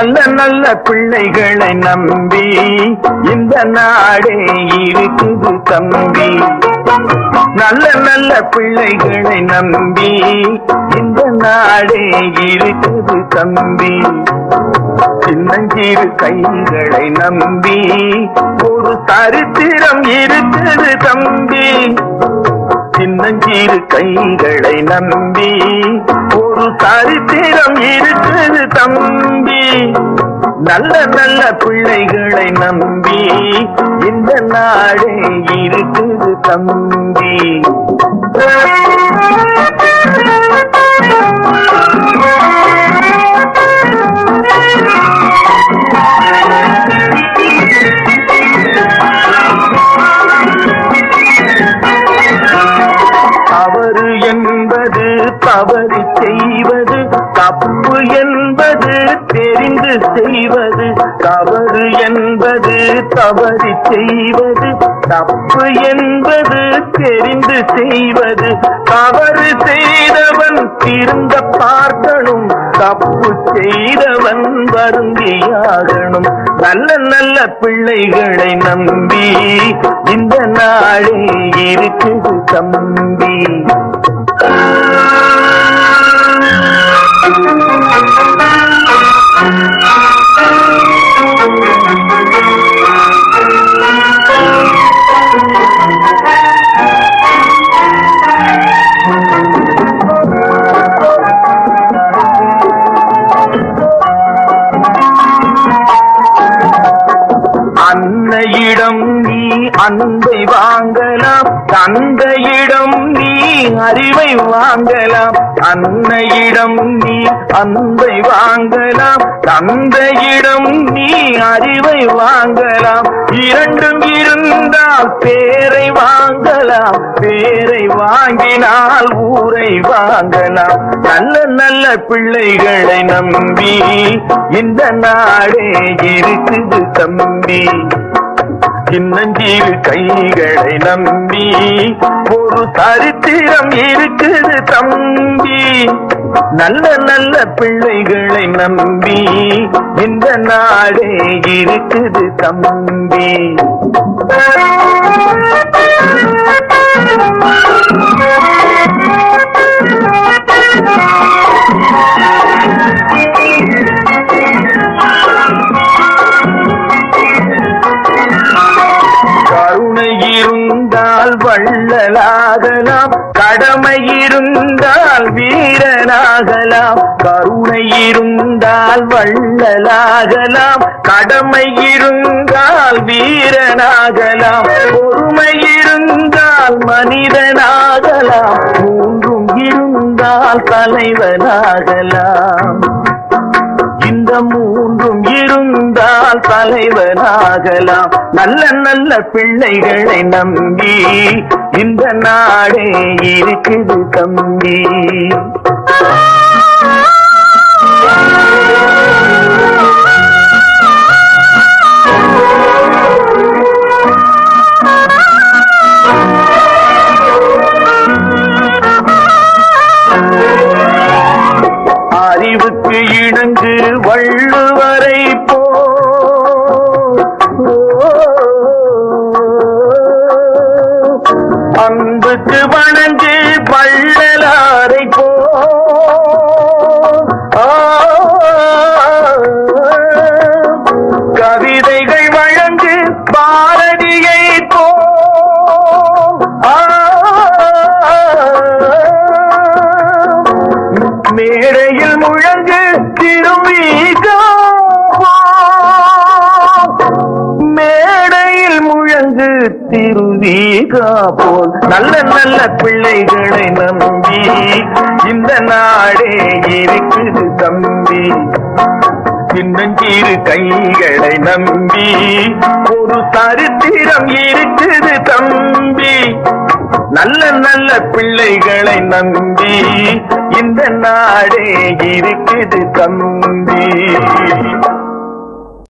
நல்ல நல்ல பிள்ளைகளை நம்பி இந்த நாடே இருக்குது தம்பி நல்ல நல்ல பிள்ளைகளை நம்பி இந்த நாடே இருக்குது தம்பி சின்னஞ்சிறு கைகளை நம்பி ஒரு சரித்திரம் இருக்குது தம்பி சின்னஞ்சிறு கைகளை நம்பி ஒரு சரித்திரம் இருக்குது தம்பி நல்ல நல்ல பிள்ளைகளை நம்பி இந்த நாடே இருக்குது தம்பி தவறு என்பது தவறு செய்வது தப்பு என்பது தெரிந்து செய்வது தவறு என்பது தவறு செய்வது தப்பு என்பது தெரிந்து செய்வது தவறு செய்தவன் திருந்த பார்க்கணும் தப்பு செய்தவன் வருந்தியாகணும் நல்ல நல்ல பிள்ளைகளை நம்பி இந்த நாடே இருக்குது தம்பி அன்னையிடம் நீ அன்பை வாங்கலாம் தந்தையிடம் நீ அறிவை வாங்கலாம் அன்னையிடம் நீ அன்பை வாங்கலாம் தந்தையிடம் நீ அறிவை வாங்கலாம் இரண்டும் இருந்தால் பேரை வாங்கலாம் பேரை வாங்கினால் ஊரை வாங்கலாம் நல்ல நல்ல பிள்ளைகளை நம்பி இந்த நாடே இருக்குது தம்பி சின்னஞ்சீவு கைகளை நம்பி ஒரு சரித்திரம் இருக்குது தம்பி நல்ல நல்ல பிள்ளைகளை நம்பி இந்த நாடே இருக்குது தம்பி கருணை இருந்தால் வள்ளலாகலாம் கடமை இருந்தால் வீரனாகலாம் கருணை இருந்தால் வள்ளலாகலாம் கடமை இருந்தால் வீரனாகலாம் பொறுமை இருந்தால் மனிதனாகலாம் மூன்றும் இருந்தால் தலைவனாகலாம் இந்த மூன்றும் இருந்தால் தலைவனாகலாம் நல்ல நல்ல பிள்ளைகளை நம்பி இந்த நாடே இருக்குது தம்பி அறிவுக்கு இணங்கு வள்ளுவரை போ அன்புக்கு வணங்கு வள்ளலாரை போ ஆ, கவிதைகள் வழங்கு பாரதியை போ ஆ, மேடையில் முழங்கு திரும்பிகா மேடையில் முழங்கு திருவீகா போல் நல்ல நல்ல பிள்ளைகளை நம்பி இந்த நாடே இருக்குது தம்பி சின்னஞ்சிறு கைகளை நம்பி ஒரு சரித்திரம் இருக்குது தம்பி நல்ல நல்ல பிள்ளைகளை நம்பி இந்த நாடே இருக்குது தம்பி